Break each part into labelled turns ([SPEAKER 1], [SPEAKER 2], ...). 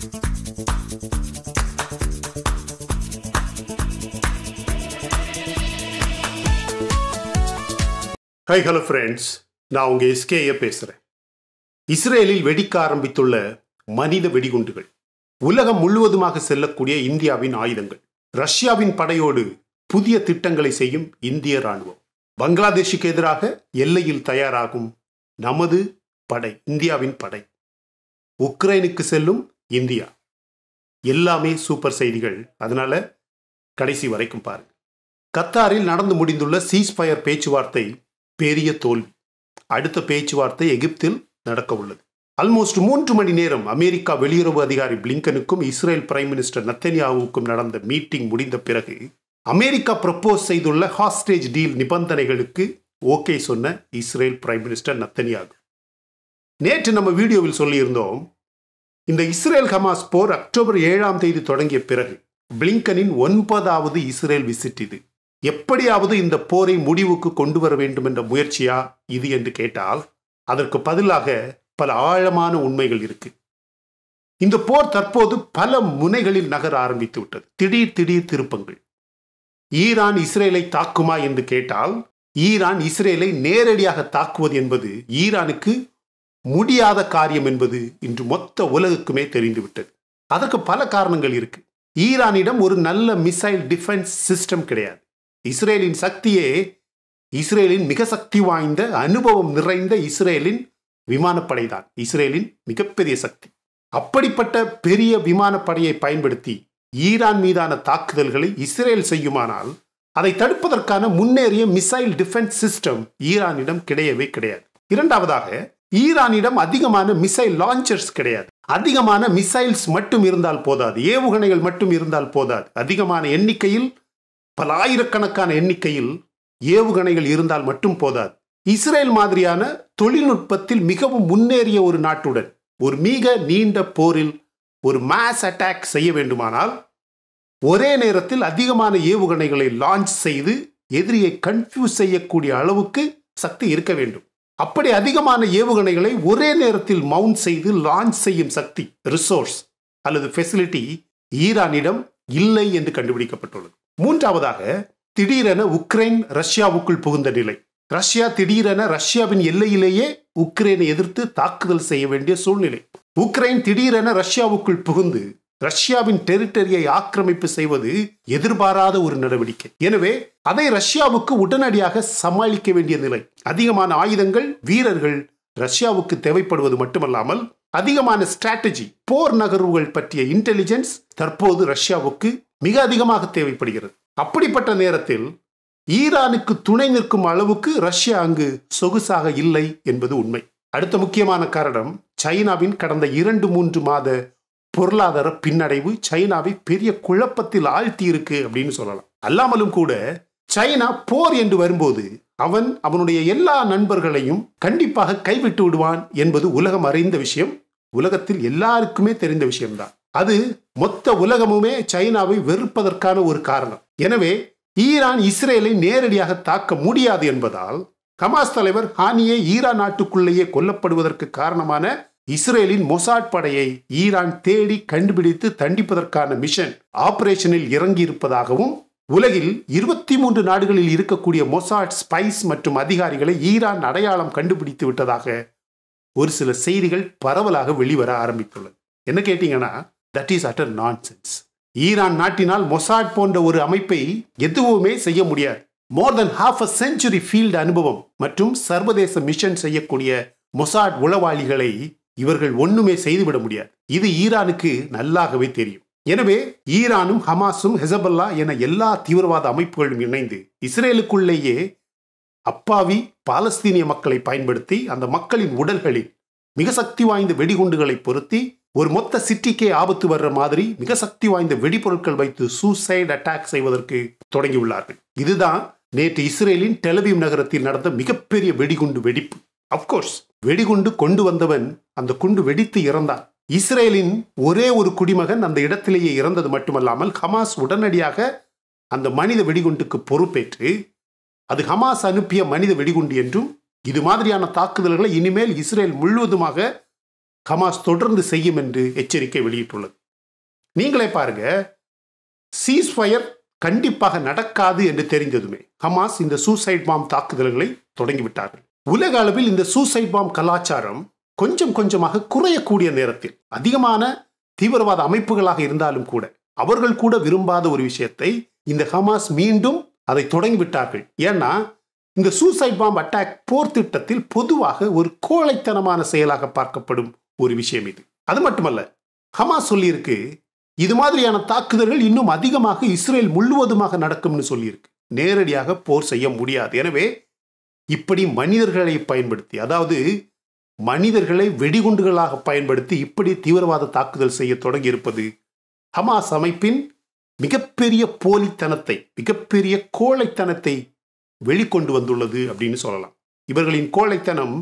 [SPEAKER 1] high hello friends நான் உங்க SKA பேசுகிறேன் இஸ்ரேலில் வெடிக்க ஆரம்பித்துள்ள மனித வெடிகுண்டுகள் உலகம் முழுவதுமாக செல்லக்கூடிய இந்தியாவின் ஆயுதங்கள் ரஷ்யாவின் படையோடு புதிய திட்டங்களை செய்யும் இந்திய ராணுவம் பங்களாதேஷுக்கு எதிராக எல்லையில் தயாராகும் நமது படை இந்தியாவின் படை உக்ரைனுக்கு செல்லும் இந்தியா எல்லாமே சூப்பர் செய்திகள் அதனால கடைசி வரைக்கும் பாருங்க கத்தாரில் நடந்து முடிந்துள்ள சீஸ்ஃபயர் பேச்சுவார்த்தை பெரிய தோல்வி அடுத்த பேச்சுவார்த்தை எகிப்தில் நடக்க உள்ளது ஆல்மோஸ்ட் மூன்று மணி நேரம் அமெரிக்கா வெளியுறவு அதிகாரி பிளிங்கனுக்கும் இஸ்ரேல் பிரைம் மினிஸ்டர் நத்தன்யாவுக்கும் நடந்த மீட்டிங் முடிந்த பிறகு அமெரிக்கா ப்ரப்போஸ் செய்துள்ள ஹாஸ்டேஜ் டீல் நிபந்தனைகளுக்கு ஓகே சொன்ன இஸ்ரேல் பிரைம் மினிஸ்டர் நத்தன்யாகு நேற்று நம்ம வீடியோவில் சொல்லியிருந்தோம் இந்த இஸ்ரேல் ஹமாஸ் போர் அக்டோபர் ஏழாம் தேதி தொடங்கிய பிறகு பிளிங்கனின் ஒன்பதாவது இஸ்ரேல் விசிட் இது எப்படியாவது இந்த போரை முடிவுக்கு கொண்டு வர வேண்டும் என்ற முயற்சியா இது என்று கேட்டால் அதற்கு பதிலாக பல ஆழமான உண்மைகள் இருக்கு இந்த போர் தற்போது பல முனைகளில் நகர ஆரம்பித்து விட்டது திடீர் திடீர் திருப்பங்கள் ஈரான் இஸ்ரேலை தாக்குமா என்று கேட்டால் ஈரான் இஸ்ரேலை நேரடியாக தாக்குவது என்பது ஈரானுக்கு முடியாத காரியம் என்பது இன்று மொத்த உலகுக்குமே தெரிந்துவிட்டது அதற்கு பல காரணங்கள் இருக்கு ஈரானிடம் ஒரு நல்ல மிசைல் டிஃபென்ஸ் சிஸ்டம் கிடையாது இஸ்ரேலின் சக்தியே இஸ்ரேலின் மிக சக்தி வாய்ந்த அனுபவம் நிறைந்த இஸ்ரேலின் விமானப்படை தான் இஸ்ரேலின் மிகப்பெரிய சக்தி அப்படிப்பட்ட பெரிய விமானப்படையை பயன்படுத்தி ஈரான் மீதான தாக்குதல்களை இஸ்ரேல் செய்யுமானால் அதை தடுப்பதற்கான முன்னேறிய மிசைல் டிஃபென்ஸ் சிஸ்டம் ஈரானிடம் கிடையவே கிடையாது இரண்டாவதாக ஈரானிடம் அதிகமான மிசைல் லான்ச்சர்ஸ் கிடையாது அதிகமான மிசைல்ஸ் மட்டும் இருந்தால் போதாது ஏவுகணைகள் மட்டும் இருந்தால் போதாது அதிகமான எண்ணிக்கையில் பல ஆயிரக்கணக்கான எண்ணிக்கையில் ஏவுகணைகள் இருந்தால் மட்டும் போதாது இஸ்ரேல் மாதிரியான தொழில்நுட்பத்தில் மிகவும் முன்னேறிய ஒரு நாட்டுடன் ஒரு மிக நீண்ட போரில் ஒரு மாஸ் அட்டாக் செய்ய வேண்டுமானால் ஒரே நேரத்தில் அதிகமான ஏவுகணைகளை லான்ச் செய்து எதிரியை கன்ஃபியூஸ் செய்யக்கூடிய அளவுக்கு சக்தி இருக்க வேண்டும் அப்படி அதிகமான ஏவுகணைகளை ஒரே நேரத்தில் மவுண்ட் செய்து லான்ச் செய்யும் சக்தி ரிசோர்ஸ் அல்லது ஃபெசிலிட்டி ஈரானிடம் இல்லை என்று கண்டுபிடிக்கப்பட்டுள்ளது மூன்றாவதாக திடீரென உக்ரைன் ரஷ்யாவுக்குள் புகுந்த நிலை ரஷ்யா திடீரென ரஷ்யாவின் எல்லையிலேயே உக்ரைனை எதிர்த்து தாக்குதல் செய்ய வேண்டிய சூழ்நிலை உக்ரைன் திடீரென ரஷ்யாவுக்குள் புகுந்து ரஷ்யாவின் டெரிட்டரியை ஆக்கிரமிப்பு செய்வது எதிர்பாராத ஒரு நடவடிக்கை எனவே அதை ரஷ்யாவுக்கு உடனடியாக சமாளிக்க வேண்டிய நிலை அதிகமான ஆயுதங்கள் வீரர்கள் ரஷ்யாவுக்கு தேவைப்படுவது மட்டுமல்லாமல் அதிகமான ஸ்ட்ராட்டஜி போர் நகர்வுகள் பற்றிய இன்டெலிஜென்ஸ் தற்போது ரஷ்யாவுக்கு மிக அதிகமாக தேவைப்படுகிறது அப்படிப்பட்ட நேரத்தில் ஈரானுக்கு துணை நிற்கும் அளவுக்கு ரஷ்யா அங்கு சொகுசாக இல்லை என்பது உண்மை அடுத்த முக்கியமான காரணம் சைனாவின் கடந்த இரண்டு மூன்று மாத பொருளாதார பின்னடைவு சைனாவை பெரிய குழப்பத்தில் ஆழ்த்தி இருக்கு அப்படின்னு சொல்லலாம் அல்லாமலும் கூட சைனா போர் என்று வரும்போது அவன் அவனுடைய எல்லா நண்பர்களையும் கண்டிப்பாக கைவிட்டு விடுவான் என்பது உலகம் அறிந்த விஷயம் உலகத்தில் எல்லாருக்குமே தெரிந்த விஷயம்தான் அது மொத்த உலகமுமே சைனாவை வெறுப்பதற்கான ஒரு காரணம் எனவே ஈரான் இஸ்ரேலை நேரடியாக தாக்க முடியாது என்பதால் ஹமாஸ் தலைவர் ஹானியே ஈரான் நாட்டுக்குள்ளேயே கொல்லப்படுவதற்கு காரணமான இஸ்ரேலின் மொசாட் படையை ஈரான் தேடி கண்டுபிடித்து தண்டிப்பதற்கான மிஷன் ஆபரேஷனில் இறங்கி இருப்பதாகவும் உலகில் இருபத்தி மூன்று நாடுகளில் இருக்கக்கூடிய மொசாட் ஸ்பைஸ் மற்றும் அதிகாரிகளை ஈரான் அடையாளம் கண்டுபிடித்து விட்டதாக ஒரு சில செய்திகள் பரவலாக வெளிவர ஆரம்பித்துள்ளது என்ன கேட்டீங்கன்னா that is utter nonsense Iran நாட்டினால் மொசாட் போன்ற ஒரு அமைப்பை எதுவுமே செய்ய முடியாது more than half a century field அனுபவம் மற்றும் சர்வதேச மிஷன் செய்யக்கூடிய மொசாட் உளவாளிகளை இவர்கள் ஒண்ணுமே செய்துவிட முடியாது இது ஈரானுக்கு நல்லாகவே தெரியும் எனவே ஈரானும் ஹமாஸும் ஹெசபல்லா என எல்லா தீவிரவாத அமைப்புகளும் இணைந்து இஸ்ரேலுக்குள்ளேயே அப்பாவி பாலஸ்தீனிய மக்களை பயன்படுத்தி அந்த மக்களின் உடல்களில் மிக சக்தி வாய்ந்த வெடிகுண்டுகளை பொருத்தி ஒரு மொத்த சிட்டிக்கே ஆபத்து வர்ற மாதிரி மிக சக்தி வாய்ந்த வெடிபொருட்கள் வைத்து சூசைட் அட்டாக் செய்வதற்கு தொடங்கியுள்ளார்கள் இதுதான் நேற்று இஸ்ரேலின் டெலவிவ் நகரத்தில் நடந்த மிகப்பெரிய வெடிகுண்டு வெடிப்பு அப்கோர்ஸ் வெடிகுண்டு கொண்டு வந்தவன் அந்த குண்டு வெடித்து இறந்தான் இஸ்ரேலின் ஒரே ஒரு குடிமகன் அந்த இடத்திலேயே இறந்தது மட்டுமல்லாமல் ஹமாஸ் உடனடியாக அந்த மனித வெடிகுண்டுக்கு பொறுப்பேற்று அது ஹமாஸ் அனுப்பிய மனித வெடிகுண்டு என்றும் இது மாதிரியான தாக்குதல்களை இனிமேல் இஸ்ரேல் முழுவதுமாக ஹமாஸ் தொடர்ந்து செய்யும் என்று எச்சரிக்கை வெளியிட்டுள்ளது நீங்களே பாருங்க சீஸ்ஃபயர் கண்டிப்பாக நடக்காது என்று தெரிந்ததுமே ஹமாஸ் இந்த சூசைட் பாம் தாக்குதல்களை தொடங்கிவிட்டார்கள் உலக அளவில் இந்த சூசைட் பாம் கலாச்சாரம் கொஞ்சம் கொஞ்சமாக குறையக்கூடிய நேரத்தில் அதிகமான தீவிரவாத அமைப்புகளாக இருந்தாலும் கூட அவர்கள் கூட விரும்பாத ஒரு விஷயத்தை இந்த ஹமாஸ் மீண்டும் அதை தொடங்கிவிட்டார்கள் ஏன்னா இந்த சூசைட் பாம் அட்டாக் போர் திட்டத்தில் பொதுவாக ஒரு கோழைத்தனமான செயலாக பார்க்கப்படும் ஒரு விஷயம் இது அது மட்டுமல்ல ஹமாஸ் சொல்லியிருக்கு இது மாதிரியான தாக்குதல்கள் இன்னும் அதிகமாக இஸ்ரேல் முழுவதுமாக நடக்கும்னு சொல்லியிருக்கு நேரடியாக போர் செய்ய முடியாது எனவே இப்படி மனிதர்களை பயன்படுத்தி அதாவது மனிதர்களை வெடிகுண்டுகளாக பயன்படுத்தி இப்படி தீவிரவாத தாக்குதல் செய்ய தொடங்கி இருப்பது ஹமாஸ் அமைப்பின் மிகப்பெரிய போலித்தனத்தை மிகப்பெரிய கோழைத்தனத்தை வெளிக்கொண்டு வந்துள்ளது அப்படின்னு சொல்லலாம் இவர்களின் கோழைத்தனம்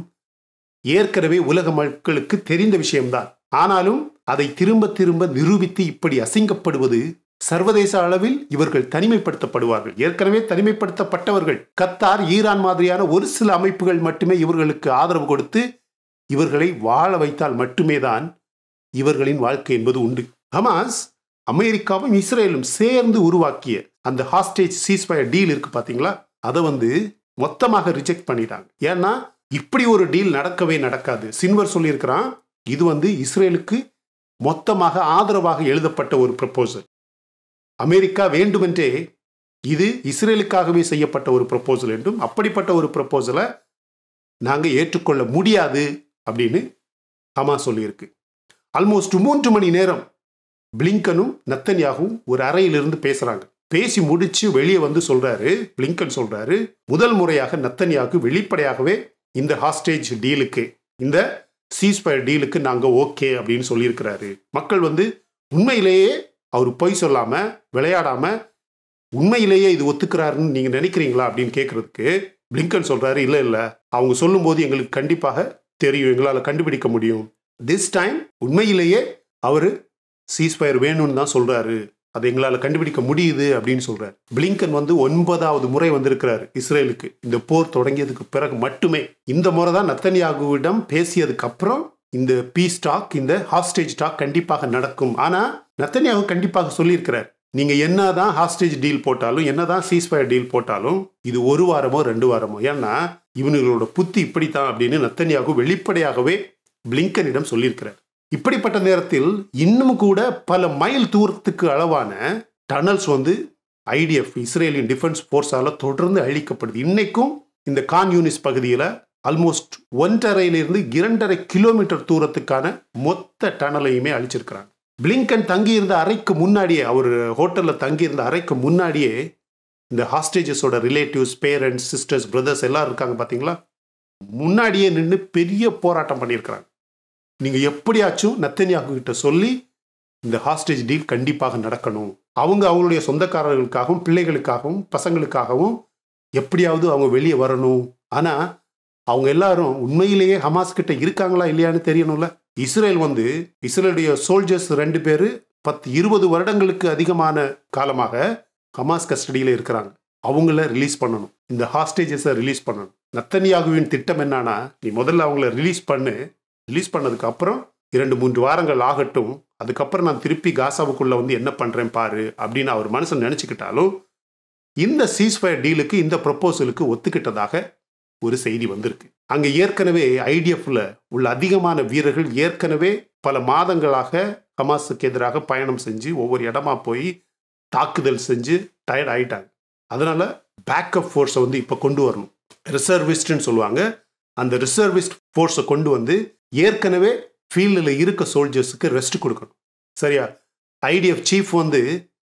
[SPEAKER 1] ஏற்கனவே உலக மக்களுக்கு தெரிந்த விஷயம்தான் ஆனாலும் அதை திரும்ப திரும்ப நிரூபித்து இப்படி அசிங்கப்படுவது சர்வதேச அளவில் இவர்கள் தனிமைப்படுத்தப்படுவார்கள் ஏற்கனவே தனிமைப்படுத்தப்பட்டவர்கள் கத்தார் ஈரான் மாதிரியான ஒரு சில அமைப்புகள் மட்டுமே இவர்களுக்கு ஆதரவு கொடுத்து இவர்களை வாழ வைத்தால் மட்டுமே தான் இவர்களின் வாழ்க்கை என்பது உண்டு ஹமாஸ் அமெரிக்காவும் இஸ்ரேலும் சேர்ந்து உருவாக்கிய அந்த ஹாஸ்டேஜ் சீஸ்பயர் டீல் இருக்கு பாத்தீங்களா அதை வந்து மொத்தமாக ரிஜெக்ட் பண்ணிட்டாங்க ஏன்னா இப்படி ஒரு டீல் நடக்கவே நடக்காது சின்வர் சொல்லியிருக்கிறான் இது வந்து இஸ்ரேலுக்கு மொத்தமாக ஆதரவாக எழுதப்பட்ட ஒரு ப்ரப்போசல் அமெரிக்கா வேண்டுமென்றே இது இஸ்ரேலுக்காகவே செய்யப்பட்ட ஒரு ப்ரப்போசல் என்றும் அப்படிப்பட்ட ஒரு ப்ரப்போசலை நாங்கள் ஏற்றுக்கொள்ள முடியாது அப்படின்னு ஹமா சொல்லியிருக்கு ஆல்மோஸ்ட் மூன்று மணி நேரம் பிளிங்கனும் நத்தன்யாகவும் ஒரு அறையிலிருந்து பேசுறாங்க பேசி முடிச்சு வெளியே வந்து சொல்றாரு பிளிங்கன் சொல்றாரு முதல் முறையாக நத்தன்யாவுக்கு வெளிப்படையாகவே இந்த ஹாஸ்டேஜ் டீலுக்கு இந்த சீஸ்பயர் டீலுக்கு நாங்க ஓகே அப்படின்னு சொல்லியிருக்கிறாரு மக்கள் வந்து உண்மையிலேயே அவர் பொய் சொல்லாம விளையாடாம உண்மையிலேயே இது ஒத்துக்கிறாருன்னு நீங்க நினைக்கிறீங்களா அப்படின்னு கேட்கறதுக்கு பிளிங்கன் சொல்றாரு இல்ல இல்ல அவங்க சொல்லும்போது எங்களுக்கு கண்டிப்பாக தெரியும் எங்களால் கண்டுபிடிக்க முடியும் திஸ் டைம் உண்மையிலேயே அவர் சீஸ்பயர் வேணும்னு தான் சொல்றாரு அதை எங்களால் கண்டுபிடிக்க முடியுது அப்படின்னு சொல்றாரு பிளிங்கன் வந்து ஒன்பதாவது முறை வந்திருக்கிறாரு இஸ்ரேலுக்கு இந்த போர் தொடங்கியதுக்கு பிறகு மட்டுமே இந்த முறை தான் நத்தன்யாகுவிடம் பேசியதுக்கு அப்புறம் இந்த பீஸ் டாக் இந்த ஹாஸ்டேஜ் டாக் கண்டிப்பாக நடக்கும் ஆனா நத்தன்யாகு கண்டிப்பாக சொல்லியிருக்கிறார் நீங்க என்னதான் ஹாஸ்டேஜ் டீல் போட்டாலும் என்னதான் சீஸ்பயர் டீல் போட்டாலும் இது ஒரு வாரமோ ரெண்டு வாரமோ ஏன்னா இவனுங்களோட புத்தி இப்படித்தான் அப்படின்னு நத்தன்யாகு வெளிப்படையாகவே பிளிங்கனிடம் சொல்லியிருக்கிறார் இப்படிப்பட்ட நேரத்தில் இன்னும் கூட பல மைல் தூரத்துக்கு அளவான டனல்ஸ் வந்து ஐடிஎஃப் இஸ்ரேலின் டிஃபென்ஸ் ஃபோர்ஸால தொடர்ந்து அழிக்கப்படுது இன்னைக்கும் இந்த கான் யூனிஸ் பகுதியில் ஆல்மோஸ்ட் ஒன்றரையிலிருந்து இரண்டரை கிலோமீட்டர் தூரத்துக்கான மொத்த டனலையுமே அழிச்சிருக்கிறாங்க பிளிங்கன் தங்கியிருந்த அறைக்கு முன்னாடியே அவர் ஹோட்டலில் தங்கியிருந்த அறைக்கு முன்னாடியே இந்த ஹாஸ்டேஜஸோட ரிலேட்டிவ்ஸ் பேரண்ட்ஸ் சிஸ்டர்ஸ் பிரதர்ஸ் எல்லாம் இருக்காங்க பார்த்தீங்களா முன்னாடியே நின்று பெரிய போராட்டம் பண்ணியிருக்கிறாங்க நீங்கள் எப்படியாச்சும் நத்தன்யாகு கிட்ட சொல்லி இந்த ஹாஸ்டேஜ் டீல் கண்டிப்பாக நடக்கணும் அவங்க அவங்களுடைய சொந்தக்காரர்களுக்காகவும் பிள்ளைகளுக்காகவும் பசங்களுக்காகவும் எப்படியாவது அவங்க வெளியே வரணும் ஆனால் அவங்க எல்லாரும் உண்மையிலேயே ஹமாஸ் கிட்ட இருக்காங்களா இல்லையான்னு தெரியணும்ல இஸ்ரேல் வந்து இஸ்ரேலுடைய சோல்ஜர்ஸ் ரெண்டு பேர் பத்து இருபது வருடங்களுக்கு அதிகமான காலமாக ஹமாஸ் கஸ்டடியில் இருக்கிறாங்க அவங்கள ரிலீஸ் பண்ணணும் இந்த ஹாஸ்டேஜஸை ரிலீஸ் பண்ணணும் நத்தனியாகுவின் திட்டம் என்னன்னா நீ முதல்ல அவங்கள ரிலீஸ் பண்ணு ரிலீஸ் பண்ணதுக்கு அப்புறம் இரண்டு மூன்று வாரங்கள் ஆகட்டும் அதுக்கப்புறம் நான் திருப்பி காசாவுக்குள்ள வந்து என்ன பண்றேன் பாரு அப்படின்னு அவர் மனசு நினைச்சுக்கிட்டாலும் இந்த சீஸ்ஃபயர் டீலுக்கு இந்த ப்ரப்போசலுக்கு ஒத்துக்கிட்டதாக ஒரு செய்தி வந்திருக்கு அங்க ஏற்கனவே ஐடிஎஃப்ல உள்ள அதிகமான வீரர்கள் ஏற்கனவே பல மாதங்களாக ஹமாஸுக்கு எதிராக பயணம் செஞ்சு ஒவ்வொரு இடமா போய் தாக்குதல் செஞ்சு டயர்ட் ஆயிட்டாங்க அதனால பேக்கப் ஃபோர்ஸை வந்து இப்போ கொண்டு வரணும் ரிசர்விஸ்ட்னு சொல்லுவாங்க அந்த ரிசர்விஸ்ட் ஃபோர்ஸை கொண்டு வந்து ஏற்கனவே ஃபீல்டில் இருக்க சோல்ஜர்ஸுக்கு ரெஸ்ட் கொடுக்கணும் சரியா ஐடிஎஃப் சீஃப் வந்து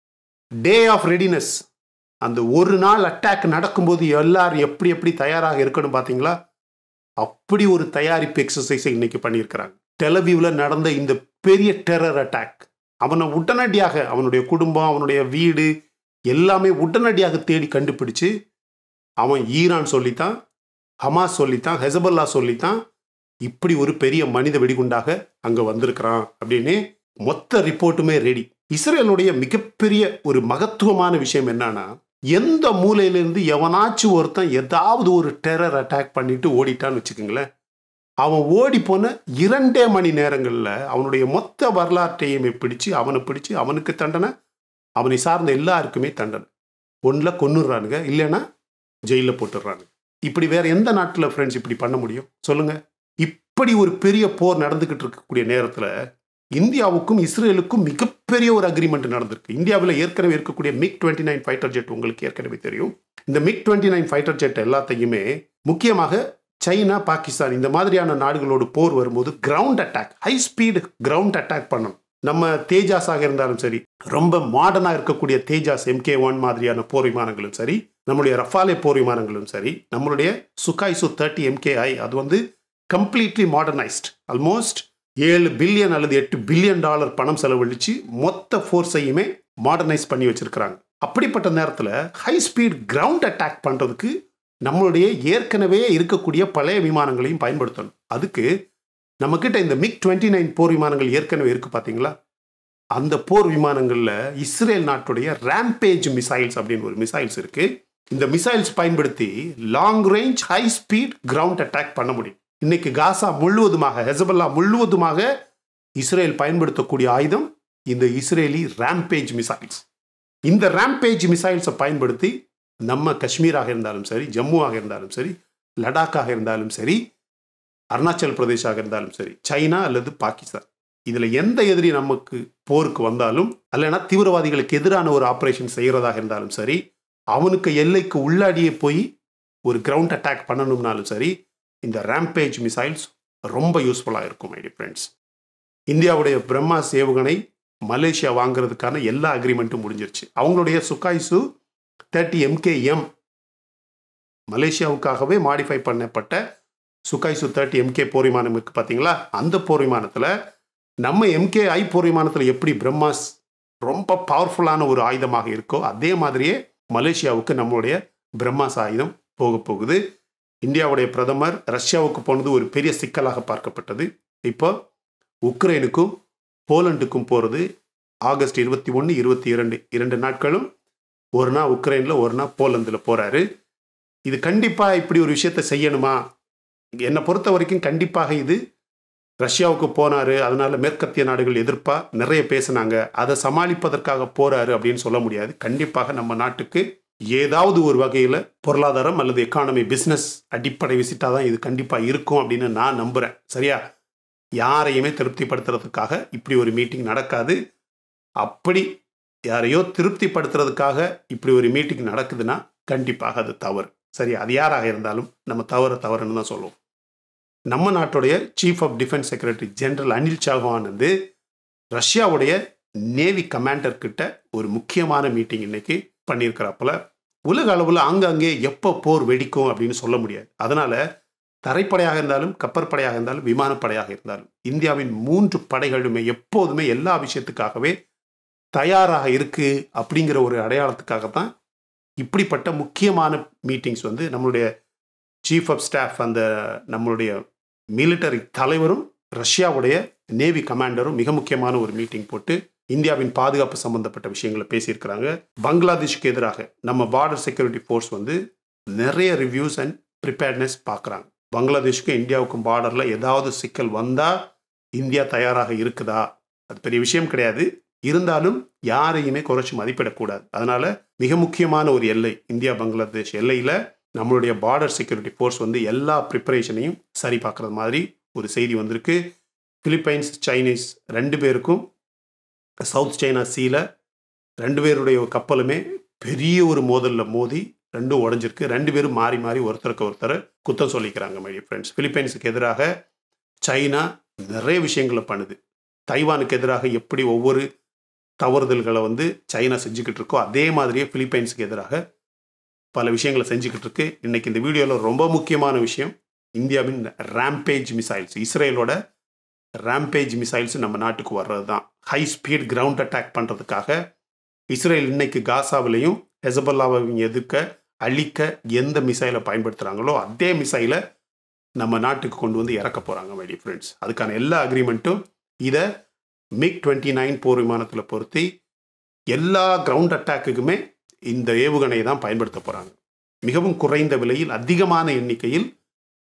[SPEAKER 1] டே ஆஃப் ரெடினஸ் அந்த ஒரு நாள் அட்டாக் நடக்கும்போது எல்லாரும் எப்படி எப்படி தயாராக இருக்கணும் பார்த்தீங்களா அப்படி ஒரு தயாரிப்பு எக்ஸசைஸை இன்னைக்கு பண்ணியிருக்கிறாங்க டெலவியூவில் நடந்த இந்த பெரிய டெரர் அட்டாக் அவனை உடனடியாக அவனுடைய குடும்பம் அவனுடைய வீடு எல்லாமே உடனடியாக தேடி கண்டுபிடிச்சு அவன் ஈரான் சொல்லித்தான் ஹமாஸ் சொல்லித்தான் ஹெசபல்லா சொல்லித்தான் இப்படி ஒரு பெரிய மனித வெடிகுண்டாக அங்க வந்திருக்கிறான் அப்படின்னு மொத்த ரிப்போர்ட்டுமே ரெடி இஸ்ரேலுடைய மிகப்பெரிய ஒரு மகத்துவமான விஷயம் என்னன்னா எந்த மூலையிலிருந்து எவனாச்சும் ஒருத்தன் ஏதாவது ஒரு டெரர் அட்டாக் பண்ணிட்டு ஓடிட்டான்னு வச்சுக்கோங்களேன் அவன் ஓடி போன இரண்டே மணி நேரங்களில் அவனுடைய மொத்த வரலாற்றையுமே பிடிச்சு அவனை பிடிச்சு அவனுக்கு தண்டனை அவனை சார்ந்த எல்லாருக்குமே தண்டனை ஒன்றில் கொன்னுடுறானுங்க இல்லைன்னா ஜெயிலில் போட்டுடுறானுங்க இப்படி வேற எந்த நாட்டில் ஃப்ரெண்ட்ஸ் இப்படி பண்ண முடியும் சொல்லுங்க இப்படி ஒரு பெரிய போர் நடந்துகிட்டு இருக்கக்கூடிய நேரத்தில் இந்தியாவுக்கும் இஸ்ரேலுக்கும் மிகப்பெரிய ஒரு அக்ரிமெண்ட் நடந்திருக்கு இந்தியாவில் ஏற்கனவே இருக்கக்கூடிய MiG twenty nine fighter jet உங்களுக்கு ஏற்கனவே தெரியும் இந்த MiG twenty nine fighter jet எல்லாத்தையுமே முக்கியமாக சைனா பாகிஸ்தான் இந்த மாதிரியான நாடுகளோடு போர் வரும்போது ground attack high speed ground attack பண்ணணும் நம்ம தேஜாஸாக இருந்தாலும் சரி ரொம்ப மாடர்னாக இருக்கக்கூடிய தேஜாஸ் எம்கே ஒன் மாதிரியான போர் விமானங்களும் சரி நம்மளுடைய ரஃபாலே போர் விமானங்களும் சரி நம்மளுடைய சுகாய்சு தேர்ட்டி எம்கேஐ அது வந்து கம்ப்ளீட்லி மாடர்னைஸ்ட் ஆல்மோஸ்ட் ஏழு பில்லியன் அல்லது எட்டு பில்லியன் டாலர் பணம் செலவழித்து மொத்த ஃபோர்ஸையுமே மாடர்னைஸ் பண்ணி வச்சிருக்கிறாங்க அப்படிப்பட்ட நேரத்தில் ஹை ஸ்பீட் கிரவுண்ட் அட்டாக் பண்ணுறதுக்கு நம்மளுடைய ஏற்கனவே இருக்கக்கூடிய பழைய விமானங்களையும் பயன்படுத்தணும் அதுக்கு நம்மக்கிட்ட இந்த மிக் டுவெண்ட்டி நைன் போர் விமானங்கள் ஏற்கனவே இருக்கு பார்த்தீங்களா அந்த போர் விமானங்களில் இஸ்ரேல் நாட்டுடைய ரேம்பேஜ் மிசைல்ஸ் அப்படின்னு ஒரு மிசைல்ஸ் இருக்கு இந்த மிசைல்ஸ் பயன்படுத்தி long range high speed ground attack பண்ண முடியும் இன்னைக்கு காசா முழுவதுமாக ஹெசபல்லா முழுவதுமாக இஸ்ரேல் பயன்படுத்தக்கூடிய ஆயுதம் இந்த இஸ்ரேலி ரேம்பேஜ் மிசைல்ஸ் இந்த ரேம்பேஜ் மிசைல்ஸை பயன்படுத்தி நம்ம காஷ்மீராக இருந்தாலும் சரி ஜம்முவாக இருந்தாலும் சரி லடாக்காக இருந்தாலும் சரி அருணாச்சல் பிரதேஷாக இருந்தாலும் சரி சைனா அல்லது பாகிஸ்தான் இதில் எந்த எதிரி நமக்கு போருக்கு வந்தாலும் அல்லனா தீவிரவாதிகளுக்கு எதிரான ஒரு ஆப்ரேஷன் செய்கிறதாக இருந்தாலும் சரி அவனுக்கு எல்லைக்கு உள்ளாடியே போய் ஒரு கிரவுண்ட் அட்டாக் பண்ணணும்னாலும் சரி இந்த ரேம்பேஜ் மிசைல்ஸ் ரொம்ப யூஸ்ஃபுல்லாக இருக்கும் மைடி ஃப்ரெண்ட்ஸ் இந்தியாவுடைய பிரம்மாஸ் ஏவுகணை மலேசியா வாங்குறதுக்கான எல்லா அக்ரிமெண்ட்டும் முடிஞ்சிருச்சு அவங்களுடைய சுகாய்சு தேர்ட்டி எம்கேஎம் மலேசியாவுக்காகவே மாடிஃபை பண்ணப்பட்ட சுகாய்சு தேர்ட்டி எம்கே போர் விமானம் இருக்கு பார்த்தீங்களா அந்த போர் விமானத்தில் நம்ம எம்கே ஐ போர் விமானத்தில் எப்படி பிரம்மாஸ் ரொம்ப பவர்ஃபுல்லான ஒரு ஆயுதமாக இருக்கோ அதே மாதிரியே மலேசியாவுக்கு நம்மளுடைய பிரம்மாஸ் ஆயுதம் போக போகுது இந்தியாவுடைய பிரதமர் ரஷ்யாவுக்கு போனது ஒரு பெரிய சிக்கலாக பார்க்கப்பட்டது இப்போ உக்ரைனுக்கும் போலண்டுக்கும் போகிறது ஆகஸ்ட் இருபத்தி ஒன்று இருபத்தி இரண்டு இரண்டு நாட்களும் ஒரு நாள் உக்ரைனில் ஒரு நாள் போலந்தில் போகிறாரு இது கண்டிப்பாக இப்படி ஒரு விஷயத்த செய்யணுமா என்னை பொறுத்த வரைக்கும் கண்டிப்பாக இது ரஷ்யாவுக்கு போனார் அதனால மேற்கத்திய நாடுகள் எதிர்ப்பா நிறைய பேசினாங்க அதை சமாளிப்பதற்காக போறாரு அப்படின்னு சொல்ல முடியாது கண்டிப்பாக நம்ம நாட்டுக்கு ஏதாவது ஒரு வகையில் பொருளாதாரம் அல்லது எக்கானமி பிஸ்னஸ் அடிப்படை விசிட்டாக தான் இது கண்டிப்பாக இருக்கும் அப்படின்னு நான் நம்புகிறேன் சரியா யாரையுமே திருப்திப்படுத்துறதுக்காக இப்படி ஒரு மீட்டிங் நடக்காது அப்படி யாரையோ திருப்திப்படுத்துறதுக்காக இப்படி ஒரு மீட்டிங் நடக்குதுன்னா கண்டிப்பாக அது தவறு சரி அது யாராக இருந்தாலும் நம்ம தவறு தவறுன்னு தான் சொல்லுவோம் நம்ம நாட்டுடைய chief of defence secretary general Anil Chauhan வந்து ரஷ்யாவுடைய நேவி கமாண்டர் கிட்ட ஒரு முக்கியமான மீட்டிங் இன்னைக்கு பண்ணியிருக்கிறாப்புல உலக அளவில் ஆங்காங்கே எப்போ போர் வெடிக்கும் அப்படின்னு சொல்ல முடியாது அதனால தரைப்படையாக இருந்தாலும் கப்பற்படையாக இருந்தாலும் விமானப்படையாக இருந்தாலும் இந்தியாவின் மூன்று படைகளுமே எப்போதுமே எல்லா விஷயத்துக்காகவே தயாராக இருக்கு அப்படிங்கிற ஒரு அடையாளத்துக்காக தான் இப்படிப்பட்ட முக்கியமான மீட்டிங்ஸ் வந்து நம்மளுடைய சீஃப் ஆஃப் ஸ்டாஃப் அந்த நம்மளுடைய மிலிட்டரி தலைவரும் ரஷ்யாவுடைய நேவி கமாண்டரும் மிக முக்கியமான ஒரு மீட்டிங் போட்டு இந்தியாவின் பாதுகாப்பு சம்பந்தப்பட்ட விஷயங்களை பேசியிருக்கிறாங்க பங்களாதேஷுக்கு எதிராக நம்ம பார்டர் செக்யூரிட்டி ஃபோர்ஸ் வந்து நிறைய ரிவ்யூஸ் அண்ட் ப்ரிப்பேர்ட்னஸ் பார்க்குறாங்க பங்களாதேஷுக்கும் இந்தியாவுக்கும் பார்டரில் ஏதாவது சிக்கல் வந்தால் இந்தியா தயாராக இருக்குதா அது பெரிய விஷயம் கிடையாது இருந்தாலும் யாரையுமே குறைச்சி மதிப்பிடக்கூடாது அதனால மிக முக்கியமான ஒரு எல்லை இந்தியா பங்களாதேஷ் எல்லையில் நம்மளுடைய பார்டர் செக்யூரிட்டி ஃபோர்ஸ் வந்து எல்லா ப்ரிப்பரேஷனையும் சரி பார்க்குறது மாதிரி ஒரு செய்தி வந்திருக்கு பிலிப்பைன்ஸ் சைனீஸ் ரெண்டு பேருக்கும் சவுத் சைனா சீல ரெண்டு பேருடைய கப்பலுமே பெரிய ஒரு மோதலில் மோதி ரெண்டும் உடஞ்சிருக்கு ரெண்டு பேரும் மாறி மாறி ஒருத்தருக்கு ஒருத்தர் குத்தம் சொல்லிக்கிறாங்க மை ஃப்ரெண்ட்ஸ் பிலிப்பைன்ஸுக்கு எதிராக சைனா நிறைய விஷயங்களை பண்ணுது தைவானுக்கு எதிராக எப்படி ஒவ்வொரு தவறுதல்களை வந்து சைனா செஞ்சுக்கிட்டு இருக்கோ அதே மாதிரியே பிலிப்பைன்ஸுக்கு எதிராக பல விஷயங்களை செஞ்சுக்கிட்டு இருக்கு இன்னைக்கு இந்த வீடியோவில் ரொம்ப முக்கியமான விஷயம் இந்தியாவின் ரேம்பேஜ் மிசைல்ஸ் இஸ்ரேலோட ரேம்பேஜ் மிசைல்ஸ் நம்ம நாட்டுக்கு வர்றது தான் ஹை ஸ்பீட் கிரவுண்ட் அட்டாக் பண்ணுறதுக்காக இஸ்ரேல் இன்னைக்கு காசாவிலையும் ஹெசபல்லாவையும் எதிர்க்க அழிக்க எந்த மிசைலை பயன்படுத்துகிறாங்களோ அதே மிசைலை நம்ம நாட்டுக்கு கொண்டு வந்து இறக்க போகிறாங்க மைடி ஃப்ரெண்ட்ஸ் அதுக்கான எல்லா அக்ரிமெண்ட்டும் இதை மிக் டுவெண்ட்டி நைன் போர் விமானத்தில் பொருத்தி எல்லா கிரவுண்ட் அட்டாக்குக்குமே இந்த ஏவுகணையை தான் பயன்படுத்த போகிறாங்க மிகவும் குறைந்த விலையில் அதிகமான எண்ணிக்கையில்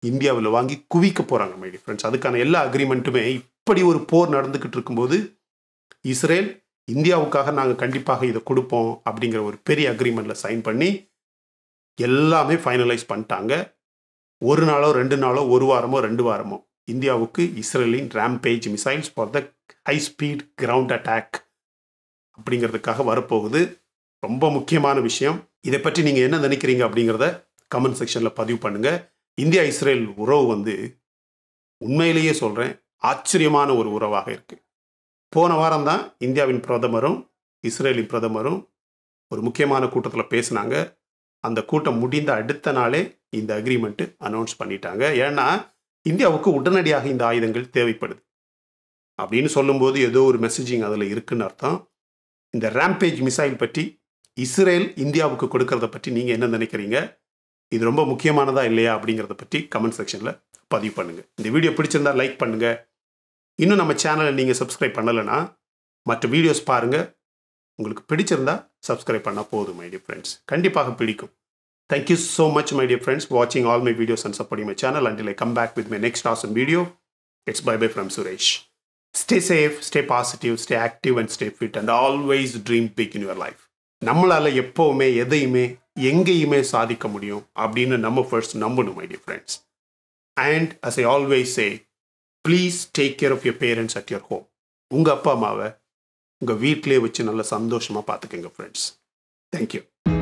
[SPEAKER 1] இந்தியாவில் வாங்கி குவிக்க போகிறாங்க மைடி ஃப்ரெண்ட்ஸ் அதுக்கான எல்லா அக்ரிமெண்ட்டுமே இப்படி ஒரு போர் நடந்துக்கிட்டு இருக்கும்போது இஸ்ரேல் இந்தியாவுக்காக நாங்கள் கண்டிப்பாக இதை கொடுப்போம் அப்படிங்கிற ஒரு பெரிய அக்ரிமெண்ட்டில் சைன் பண்ணி எல்லாமே ஃபைனலைஸ் பண்ணிட்டாங்க ஒரு நாளோ ரெண்டு நாளோ ஒரு வாரமோ ரெண்டு வாரமோ இந்தியாவுக்கு இஸ்ரேலின் Rampage missiles for the high speed ground attack அப்படிங்கிறதுக்காக வரப்போகுது ரொம்ப முக்கியமான விஷயம் இதை பற்றி நீங்கள் என்ன நினைக்கிறீங்க அப்படிங்கிறத கமெண்ட் செக்ஷனில் பதிவு பண்ணுங்கள் இந்தியா இஸ்ரேல் உறவு வந்து உண்மையிலேயே சொல்கிறேன் ஆச்சரியமான ஒரு உறவாக இருக்குது போன வாரம் தான் இந்தியாவின் பிரதமரும் இஸ்ரேலின் பிரதமரும் ஒரு முக்கியமான கூட்டத்தில் பேசினாங்க அந்த கூட்டம் முடிந்த அடுத்த நாளே இந்த அக்ரிமெண்ட்டு அனௌன்ஸ் பண்ணிட்டாங்க ஏன்னா இந்தியாவுக்கு உடனடியாக இந்த ஆயுதங்கள் தேவைப்படுது அப்படின்னு சொல்லும்போது ஏதோ ஒரு மெசேஜிங் அதில் இருக்குன்னு அர்த்தம் இந்த ரேம்பேஜ் மிசைல் பற்றி இஸ்ரேல் இந்தியாவுக்கு கொடுக்கறத பற்றி நீங்கள் என்ன நினைக்கிறீங்க இது ரொம்ப முக்கியமானதா இல்லையா அப்படிங்கிறத பற்றி கமெண்ட் செக்ஷனில் பதிவு பண்ணுங்கள் இந்த வீடியோ பிடிச்சிருந்தா லைக் பண்ணுங்கள் இன்னும் நம்ம சேனலை நீங்கள் சப்ஸ்கிரைப் பண்ணலைன்னா மற்ற வீடியோஸ் பாருங்கள் உங்களுக்கு பிடிச்சிருந்தா சப்ஸ்கிரைப் பண்ணால் போதும் மை டியர் ஃப்ரெண்ட்ஸ் கண்டிப்பாக பிடிக்கும் thank you so much my dear friends வாட்சிங் all my videos and supporting my channel until I come back with my next awesome video it's bye bye from Suresh stay safe stay positive stay active and stay fit and always dream big in your life நம்மளால் எப்போவுமே எதையுமே எங்கேயுமே சாதிக்க முடியும் அப்படின்னு நம்ம first நம்பணும் my dear friends and as I always say please take care of your parents at your home உங்கள் அப்பா அம்மாவை உங்கள் வீட்டிலே வச்சு நல்லா சந்தோஷமாக பார்த்துக்கங்க ஃப்ரெண்ட்ஸ் தேங்க்யூ